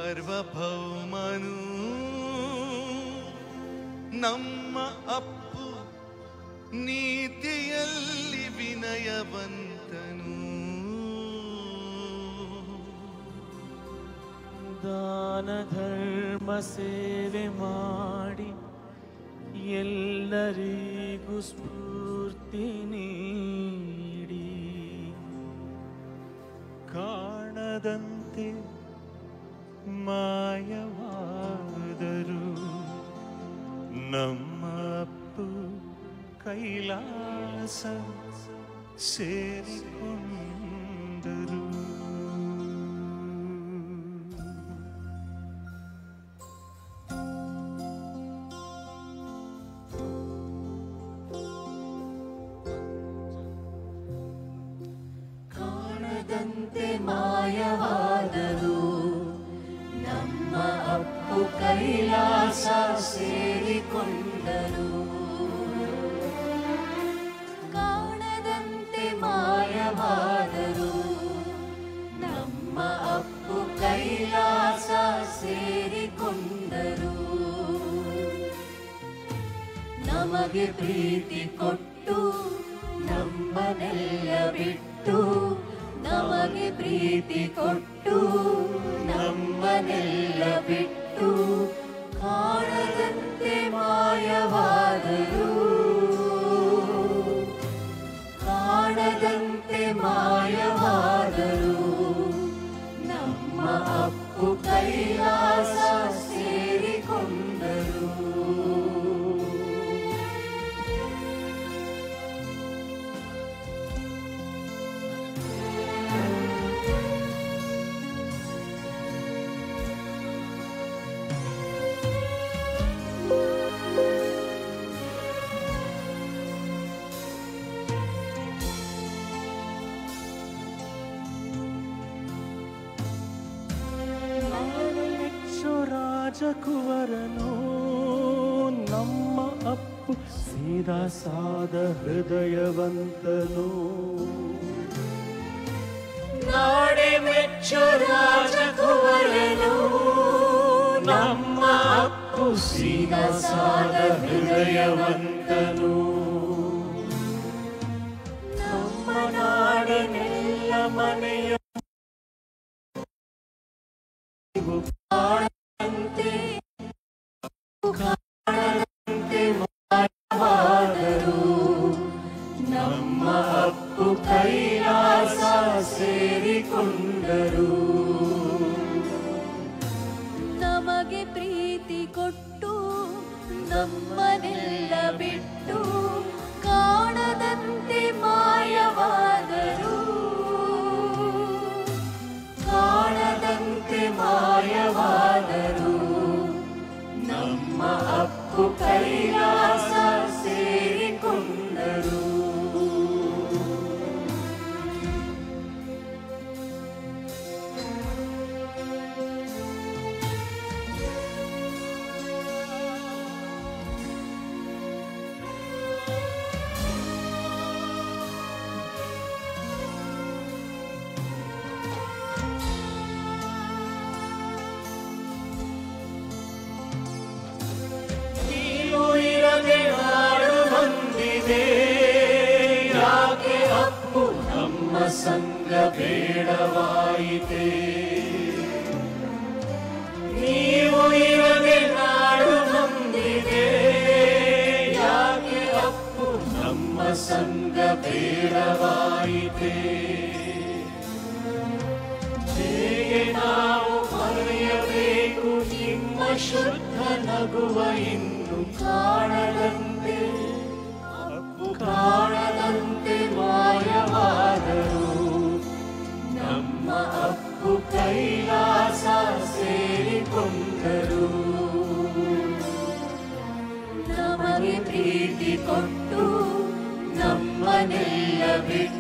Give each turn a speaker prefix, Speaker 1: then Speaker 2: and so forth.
Speaker 1: ಸಾರ್ವಭೌಮನು ನಮ್ಮ ಅಪ್ಪು ನೀತಿಯಲ್ಲಿ ವಿನಯವಂತನು
Speaker 2: ದಾನ ಧರ್ಮ ಸೇವೆ ಮಾಡಿ ಎಲ್ಲರಿಗೂ ಸ್ಫೂರ್ತಿ ನೀಡಿ ಕಾಣದಂತೆ ಮಾಯವಾದರು ನಮ್ಮ ಅಪ್ಪು ಕೈಲಾಸ ಸೇರಿಕೊಂಡರು
Speaker 3: ಕಾಣದಂತೆ ಮಾಯವಾದರು ನಮ್ಮ ಅಪ್ಪು ಕೈಲಾಸ ಸೇರಿಕೊಂಡರು ಕಾಣದಂತೆ ಮಾಯವಾದರು ನಮ್ಮ ಅಪ್ಪು ಕೈಲಾಸ ಸೇರಿಕೊಂಡರು ನಮಗೆ ಪ್ರೀತಿ ಕೊಟ್ಟು ನಮ್ಮನೆಲ್ಲ ಬಿಟ್ಟು ನಮಗೆ ಪ್ರೀತಿ ಕೊಟ್ಟು ನಮ್ಮನೆಲ್ಲ ಬಿಟ್ಟು ಕಾಣದಂತೆ ಮಾಯವಾದರು ಕಾಣದಂತೆ ಮಾಯವಾದರು ನಮ್ಮ ಅಪ್ಪು ಕೈಲಾಸ ಸೇರಿಕೊಂಡರು
Speaker 2: ಮೆಚ್ಚು ರಾಜಕುವರನು ನಮ್ಮ ಅಪ್ಪು ಸೀದಾ ಸಾದ ಹೃದಯವಂತನು
Speaker 3: ನಾಡೆ ಮೆಚ್ಚು ರಾಜಕುವರನು ನಮ್ಮ ಅಪ್ಪು ಸೀದಾ ಸಾದ ಹೃದಯವಂತನು ನಮ್ಮ ನಾಡಿನೆಲ್ಲ ಮನೆಯ ಕಾಣಂತೆ ಕಾಣದಂತೆ ಮಾಯವಾದರು ನಮ್ಮ ಅಪ್ಪು ಕೈಲಾಸ ಸೇರಿಕೊಂಡರು ನಮಗೆ ಪ್ರೀತಿ ಕೊಟ್ಟು ನಮ್ಮನೆಲ್ಲ ಬಿಟ್ಟು ಕಾಣದಂತೆ ಮಾಯವಾದರು ಕಾಣದಂತೆ ಮಾಯವಾದರು ನಮ್ಮ ಅಪ್ಪು ಕೈಲಾಸ ಸೇರಿಕೊಂಡರು ನೀವು ಇರದೆ ನಾಡು ಬಂದಿದೆ ಯಾಕೆ ಅಪ್ಪು ನಮ್ಮ ಸಂಗ ಬೇಡವಾಯಿತೆ ನೀವು ಇರದೆ ನಾಡು ಬಂದಿದೆ ಯಾಕೆ ಅಪ್ಪು ನಮ್ಮ ಸಂಗ ಬೇಡವಾಯಿತೆ ಹೇಗೆ ನಾವು ಮರೆಯಬೇಕು ನಿಮ್ಮ ಶುದ್ಧ ನಗುವ ಇನ್ನು ಕಾಣದಂತೆ ಅಪ್ಪು ಕಾಣದಂತೆ ಮಾಯವಾದರು ನಮ್ಮ ಅಪ್ಪು ಕೈಲಾಸ ಸೇರಿಕೊಂಡರು ನಮಗೆ ಪ್ರೀತಿ ಕೊಟ್ಟು ನಮ್ಮನೆಲ್ಲ ಬಿಟ್ಟು